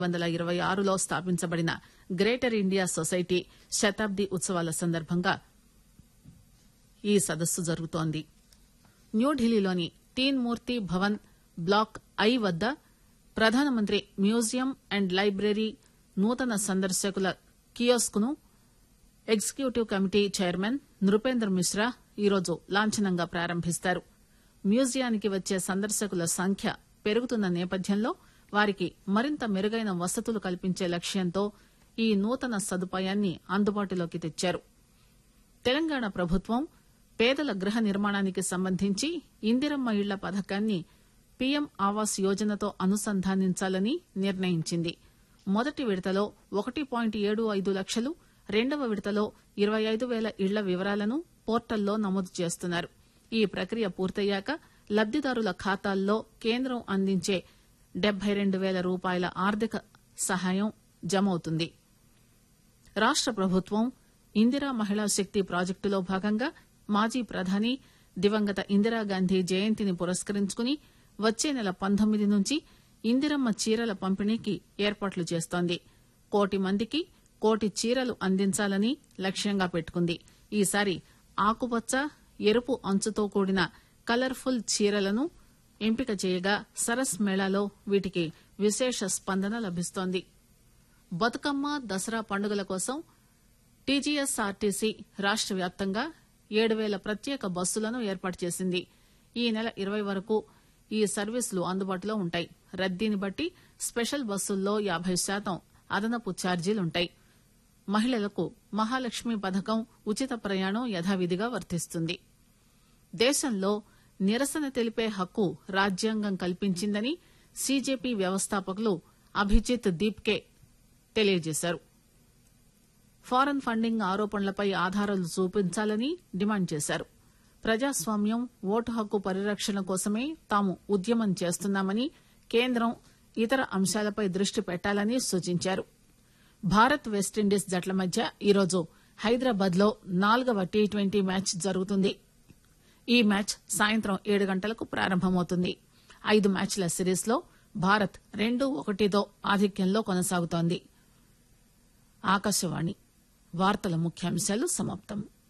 వందల ఇరవై ఆరులో స్థాపించబడిన గ్రేటర్ ఇండియా సొసైటీ శతాబ్ది ఉత్సవాల సందర్భంగా ఈ సదస్సు జరుగుతోంది న్యూఢిల్లీలోని తీన్ మూర్తి భవన్ బ్లాక్ ఐ వద్ద ప్రధానమంత్రి మ్యూజియం అండ్ లైబ్రరీ నూతన సందర్శకుల కియోస్క్ ను executive committee chairman Nripender Mishra ఈరోజు లాంఛనంగా ప్రారంభిస్తారు మ్యూజియానికి వచ్చే సందర్శకుల సంఖ్య పెరుగుతున్న నేపథ్యంలో వారికి మరింత మెరుగైన వసతులు కల్పించే లక్ష్యంతో ఈ నూతన సదుపాయాన్ని అందుబాటులోకి తెచ్చారు తెలంగాణ ప్రభుత్వం పేదల గృహ నిర్మాణానికి సంబంధించి ఇందిరమ్మ ఇళ్ల పథకాన్ని పీఎం ఆవాస్ యోజనతో అనుసంధానించాలని నిర్ణయించింది మొదటి విడతలో ఒకటి పాయింట్ ఏడు ఐదు లక్షలు రెండవ విడతలో ఇరవై ఐదు వేల ఇళ్ల వివరాలను పోర్టల్లో నమోదు చేస్తున్నారు ఈ ప్రక్రియ పూర్తయ్యాక లబ్దిదారుల ఖాతాల్లో కేంద్రం అందించే డెబ్బై రెండు వేల రూపాయల ఆర్థిక సహాయం జమవుతుంది రాష్ట ప్రభుత్వం ఇందిరా మహిళా శక్తి ప్రాజెక్టులో భాగంగా మాజీ ప్రధాని దివంగత ఇందిరాగాంధీ జయంతిని పురస్కరించుకుని వచ్చే నెల పంతొమ్మిది నుంచి ఇందిరమ్మ చీరల పంపిణీకి ఏర్పాట్లు చేస్తోంది కోటి మందికి కోటి చీరలు అందించాలని లక్ష్యంగా పెట్టుకుంది ఈసారి ఆకుపచ్చ ఎరుపు అంచుతో కూడిన కలర్ఫుల్ చీరలను ఎంపిక చేయగా సరస్ మేళాలో వీటికి విశేష స్పందన లభిస్తోంది బతుకమ్మ దసరా పండుగల కోసం టీజీఎస్ఆర్టీసీ రాష్ట వ్యాప్తంగా ఏడు వేల ప్రత్యేక బస్సులను ఏర్పాటు చేసింది ఈ నెల ఇరవై వరకు ఈ సర్వీసులు అందుబాటులో ఉంటాయి రద్దీని బట్టి స్పెషల్ బస్సుల్లో యాబై శాతం అదనపు ఛార్జీలుంటాయి మహిళలకు మహాలక్ష్మి పథకం ఉచిత ప్రయాణం యథావిధిగా వర్తిస్తుంది దేశంలో నిరసన తెలిపే హక్కు రాజ్యాంగం కల్పించిందని సీజేపీ వ్యవస్థాపకులు అభిజిత్ దీప్కే తెలియజేశారు ఫారెన్ ఫండింగ్ ఆరోపణలపై ఆధారాలు చూపించాలని డిమాండ్ చేశారు ప్రజాస్వామ్యం ఓటు హక్కు పరిరక్షణ కోసమే తాము ఉద్యమం చేస్తున్నామని కేంద్రం ఇతర అంశాలపై దృష్టి పెట్టాలని సూచించారు భారత్ వెస్టిండీస్ జట్ల మధ్య ఈరోజు హైదరాబాద్ లో నాలుగవ టీ ట్వంటీ మ్యాచ్ జరుగుతుంది ఈ మ్యాచ్ సాయంత్రం ఏడు గంటలకు ప్రారంభమవుతుంది ఐదు మ్యాచ్ల సిరీస్ లో భారత్ రెండు ఒకటితో ఆధిక్యంలో కొనసాగుతోంది ఆకాశవాణి వార్తల ముఖ్యాంశాలు సమాప్తం